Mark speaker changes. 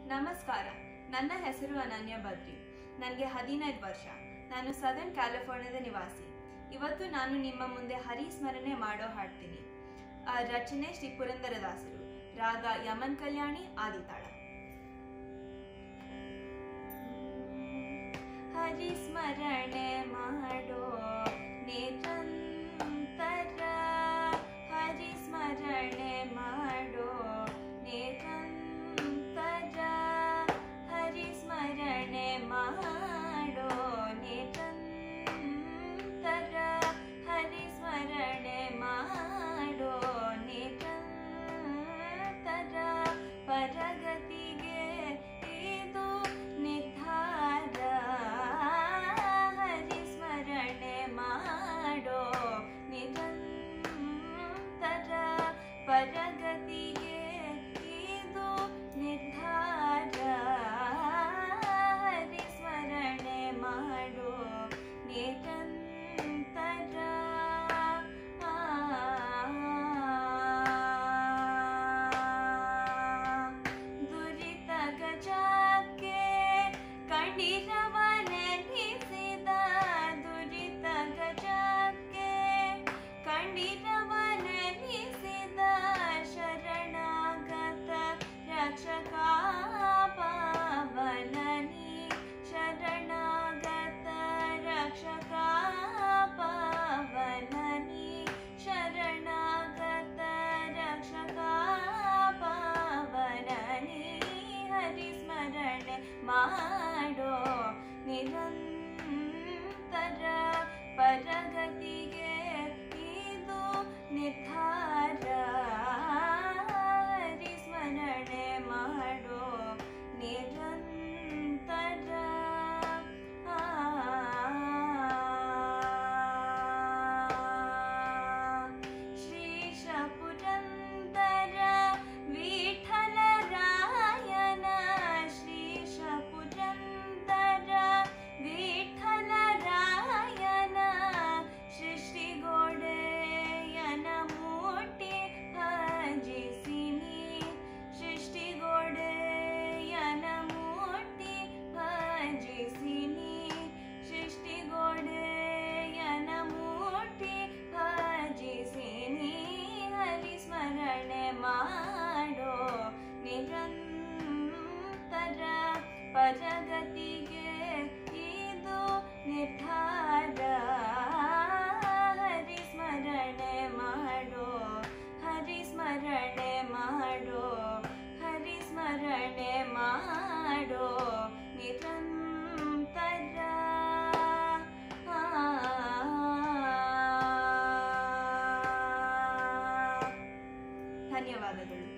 Speaker 1: ನಮಸ್ಕಾರ ನನ್ನ ಹೆಸರು ಅನನ್ಯ ಬದ್ರಿ ನನಗೆ ಹದಿನೈದು ವರ್ಷ ನಾನು ಸದರ್ನ್ ಕ್ಯಾಲಿಫೋರ್ನಿಯಾದ ನಿವಾಸಿ ಇವತ್ತು ನಾನು ನಿಮ್ಮ ಮುಂದೆ ಹರಿಸ್ಮರಣೆ ಮಾಡೋ ಹಾಡ್ತೀನಿ ಆ ರಚನೆ ಶ್ರೀ ಪುರಂದರದಾಸರು ರಾಗ ಯಮನ್ ಕಲ್ಯಾಣಿ ಆದಿತಾಳ ಹರಿಸ್ಮರಣೆ ಮಾಡೋ ನಿರಂತರ ಹರಿಸ್ಮರಣೆ ಮಾಡೋ ನಿರಂತರ ಹರಿಸ್ಮರಣೆ ಮಾಡೋ ನಿರಂತರ ಹರಿಸ್ಮರಣೆ ಮಾಡೋ ನಿರಂತರ ಪರಗತಿಗೆ ಇದು ನಿರ್ಧಾರ ಹರಿಸ್ಮರಣೆ ಮಾಡೋ ನಿರಂತರ ಪರಗತಿಗೆ ಇದು ನಿರ್ಧಾರ ಹರಿಸ್ಮರಣೆ ಮಾಡೋ ನಿರಂತರ ದುರಿತ ಗಜಕ್ಕೆ ಕಂಡಿರವನೆನಿಸಿದ ದುರಿತ ಗಜಕ್ಕೆ ಕಂಡಿರವನೆನಿಸಿದ ಶರಣಾಗತ ರಕ್ಷಕ ಪಾವನನಿ ಶರಣಾಗತ ರಕ್ಷಕ ಪಾವನನಿ ಶರಣಾಗತ ರಕ್ಷಕ ಪಾವನನಿ ಹರಿಸ್ಮರಣೆ ಮಾಡೋ ನಿರಂತರ ಪರಗತಿಗೆ ಇದು ನಿರ್ಧಾರ ಹರಿಸ್ಮರಣೆ ಮಾಡೋ ನಿರಂತರ ಶ್ರೀಶ ಪುರಂದರ ವಿಠಲರಾಯನ ಶ್ರೀಶ ಪುರಂದರ ವಿಠಲರಾಯನ ಸೃಷ್ಟಿಗೋಡೆಯನ ಮೂಟಿ ಭಜಿಸಿನಿ ಸೃಷ್ಟಿಗೋಡೆಯನ ಮೂಟಿ ಭಜಿಸಿನಿ ಸೃಷ್ಟಿಗೋಡೆಯನ ಮೂಟಿ ಭಜಿಸಿನಿ ಹರಿಸ್ಮರಣೆ ಮಾಡೋ ನಿರಂತರ ಪರಗತಿಗೆ ಇದು ನಿರ್ಧಾರ ಹರಿಸ್ಮರಣೆ ಮಾಡೋ ಹರಿಸ್ಮರಣೆ ಮಾಡೋ ಹರಿಸ್ಮರಣೆ ಮಾಡೋ ನಿರಂತರ ಧನ್ಯವಾದಗಳು